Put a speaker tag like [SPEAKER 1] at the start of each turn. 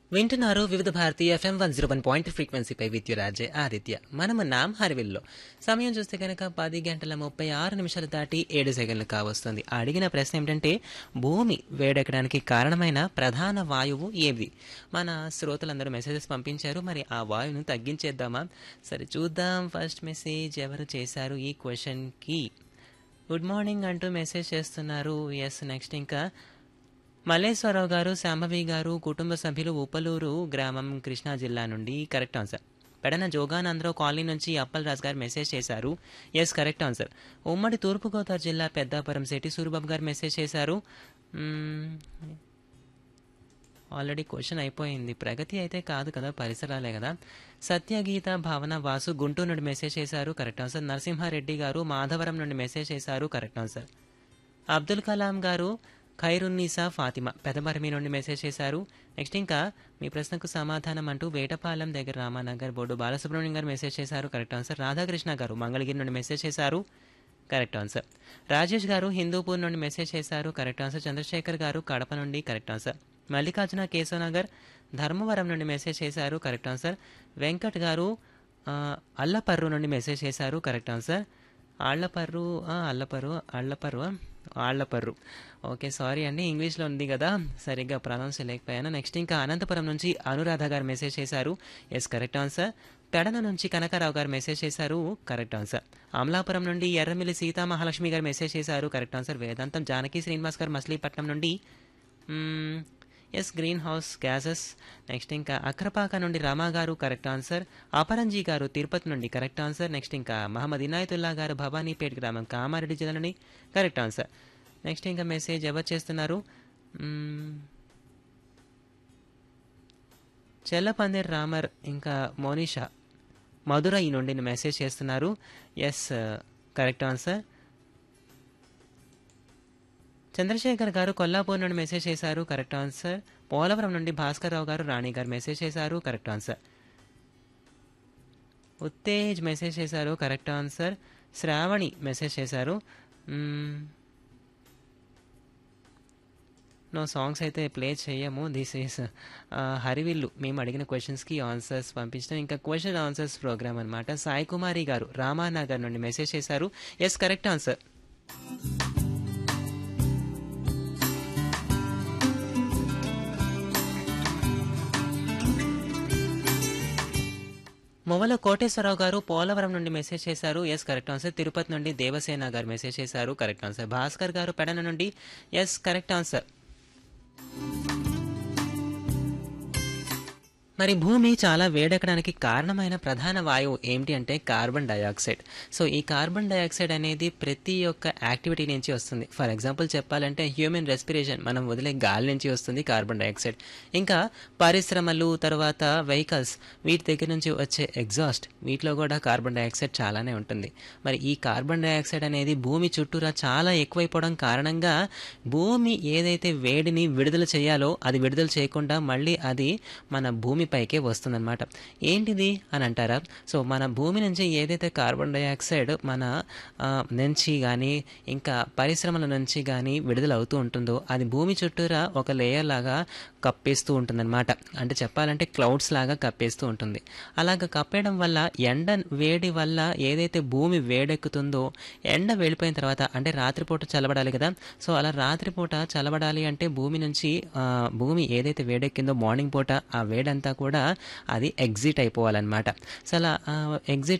[SPEAKER 1] వింటున్నారు Vividh Bharati F M one zero one point ఫ్రీక్వెన్సీపై విద్యురాజే ఆదిత్య మనము నామ్ హరివిల్లో సమయం చూస్తే కనుక పది గంటల ముప్పై ఆరు నిమిషాలు దాటి ఏడు సెకండ్లు కావస్తుంది అడిగిన ప్రశ్న ఏమిటంటే భూమి వేడెక్కడానికి కారణమైన ప్రధాన వాయువు ఏది మన శ్రోతలందరూ మెసేజెస్ పంపించారు మరి ఆ వాయువును తగ్గించేద్దామా సరే చూద్దాం ఫస్ట్ మెసేజ్ ఎవరు చేశారు ఈ క్వశ్చన్కి గుడ్ మార్నింగ్ అంటూ మెసేజ్ చేస్తున్నారు ఎస్ నెక్స్ట్ ఇంకా మల్లేశ్వరరావు గారు శాంభవి గారు కుటుంబ సభ్యులు ఉపలూరు గ్రామం కృష్ణా జిల్లా నుండి correct answer Pedana Joganandarao colony నుంచి అప్పల్ రాజు గారు మెసేజ్ చేశారు ఎస్ కరెక్ట్ ఆన్సర్ ఉమ్మడి తూర్పుగోదావరి జిల్లా పెద్దాపురం శెట్టి సూరిబాబు గారు మెసేజ్ చేశారు ఆల్రెడీ క్వశ్చన్ అయిపోయింది ప్రగతి అయితే కాదు కదా పరిసరాలే కదా సత్యగీత భావన వాసు గుంటూరు నుండి మెసేజ్ చేశారు కరెక్ట్ ఆన్సర్ నరసింహారెడ్డి గారు మాధవరం నుండి మెసేజ్ చేశారు కరెక్ట్ ఆన్సర్ అబ్దుల్ కలాం గారు ఖైరున్నీసా ఫాతిమా పెదమరమి నుండి మెసేజ్ చేశారు నెక్స్ట్ ఇంకా మీ ప్రశ్నకు సమాధానం అంటూ వేటపాలెం దగ్గర రామానగర్ బోర్డు బాలసుబ్రహ్మణ్యం గారు మెసేజ్ చేశారు కరెక్ట్ ఆన్సర్ రాధాకృష్ణ గారు మంగళగిరి నుండి మెసేజ్ చేశారు కరెక్ట్ ఆన్సర్ రాజేష్ గారు హిందూపూర్ నుండి మెసేజ్ చేశారు కరెక్ట్ ఆన్సర్ చంద్రశేఖర్ గారు కడప నుండి కరెక్ట్ ఆన్సర్ మల్లికార్జున కేశవనగర్ ధర్మవరం నుండి మెసేజ్ చేశారు కరెక్ట్ ఆన్సర్ వెంకట్ గారు ఆ, అల్లపర్రు నుండి మెసేజ్ చేశారు కరెక్ట్ ఆన్సర్ ఆళ్లపర్రు ఆ, అల్లపర్రు అళ్ళపర్రు ఆళ్లపర్రు ఓకే సారీ అండి ఇంగ్లీష్లో ఉంది కదా సరిగ్గా ప్రొనౌన్స్ చేయలేకపోయాను నెక్స్ట్ ఇంకా అనంతపురం నుంచి అనురాధ గారు మెసేజ్ చేశారు ఎస్ కరెక్ట్ ఆన్సర్ పెడన నుంచి కనకారావు గారు మెసేజ్ చేశారు కరెక్ట్ ఆన్సర్ అమలాపురం నుండి ఎర్రమిల్లి సీతామహాలక్ష్మి గారు మెసేజ్ చేశారు కరెక్ట్ ఆన్సర్ వేదాంతం జానకి శ్రీనివాస్ గారు మచిలీపట్నం నుండి yes green house gases next ఇంకా అక్రపాక నుండి రామా గారు కరెక్ట్ ఆన్సర్ అపరంజీ గారు తిరుపతి నుండి కరెక్ట్ ఆన్సర్ నెక్స్ట్ ఇంకా మహమ్మద్ ఇనాయతుల్లా గారు భవానీపేట్ గ్రామం కామారెడ్డి జిల్లా నుండి కరెక్ట్ ఆన్సర్ నెక్స్ట్ ఇంకా మెసేజ్ ఎవరు చేస్తున్నారు మ్మ్. చెల్లపందిర్ రామర్ ఇంకా మోనిషా మధురై నుండి మెసేజ్ చేస్తున్నారు ఎస్ కరెక్ట్ ఆన్సర్ చంద్రశేఖర్ గారు కొల్లాపూర్ నుండి మెసేజ్ చేశారు కరెక్ట్ ఆన్సర్ పోలవరం నుండి భాస్కర్ రావు గారు రాణి గారు మెసేజ్ చేశారు కరెక్ట్ ఆన్సర్ ఉత్తేజ్ మెసేజ్ చేశారు కరెక్ట్ ఆన్సర్ శ్రావణి మెసేజ్ చేశారు నో సాంగ్స్ అయితే ప్లే చేయము దిస్ ఈస్ హరివిల్లు మేము అడిగిన క్వశ్చన్స్కి ఆన్సర్స్ పంపించడం ఇంకా క్వశ్చన్ ఆన్సర్స్ ప్రోగ్రామ్ అనమాట సాయి కుమారి గారు రామానగర్ నుండి మెసేజ్ చేశారు yes correct answer Movala Koteswararao గారు పోలవరం నుండి మెసేజ్ చేశారు ఎస్ కరెక్ట్ ఆన్సర్ తిరుపతి నుండి దేవసేన గారు మెసేజ్ చేశారు కరెక్ట్ ఆన్సర్ భాస్కర్ గారు పెడన నుండి ఎస్ కరెక్ట్ ఆన్సర్ మరి భూమి చాలా వేడెక్కడానికి కారణమైన ప్రధాన వాయువు ఏమిటి అంటే కార్బన్ డయాక్సైడ్ సో ఈ కార్బన్ డయాక్సైడ్ అనేది ప్రతి ఒక్క యాక్టివిటీ నుంచి వస్తుంది ఫర్ ఎగ్జాంపుల్ చెప్పాలంటే హ్యూమన్ రెస్పిరేషన్ మనం వదిలే గాలి నుంచి వస్తుంది కార్బన్ డయాక్సైడ్ ఇంకా పరిశ్రమలు తర్వాత వెహికల్స్ వీటి దగ్గర నుంచి వచ్చే ఎగ్జాస్ట్ వీటిలో కూడా కార్బన్ డయాక్సైడ్ చాలానే ఉంటుంది మరి ఈ కార్బన్ డయాక్సైడ్ అనేది భూమి చుట్టూరా చాలా ఎక్కువైపోవడం కారణంగా భూమి ఏదైతే వేడిని విడుదల చేయాలో అది విడుదల చేయకుండా మళ్ళీ అది మన భూమిపైకే వస్తుందన్నమాట ఏంటిది అని అంటారా సో మన భూమి నుంచి ఏదైతే కార్బన్ డయాక్సైడ్ మన ఆ, నుంచి కానీ ఇంకా పరిశ్రమల నుంచి కానీ విడుదల అవుతూ ఉంటుందో అది భూమి చుట్టూరా ఒక లేయర్ లాగా కప్పేస్తూ ఉంటుందన్నమాట అంటే చెప్పాలంటే క్లౌడ్స్ లాగా కప్పేస్తూ ఉంటుంది అలాగ కప్పేయడం వల్ల ఎండ వేడి వల్ల ఏదైతే భూమి వేడెక్కుతుందో ఎండ వెళ్ళిపోయిన తర్వాత అంటే రాత్రిపూట చల్లబడాలి కదా సో అలా రాత్రిపూట చల్లబడాలి అంటే భూమి నుంచి ఆ, భూమి ఏదైతే వేడెక్కిందో మార్నింగ్ పూట ఆ వేడంతా కూడా అది ఎగ్జిట్ అయిపోవాలన్నమాట సో అలా ఎగ్జిట్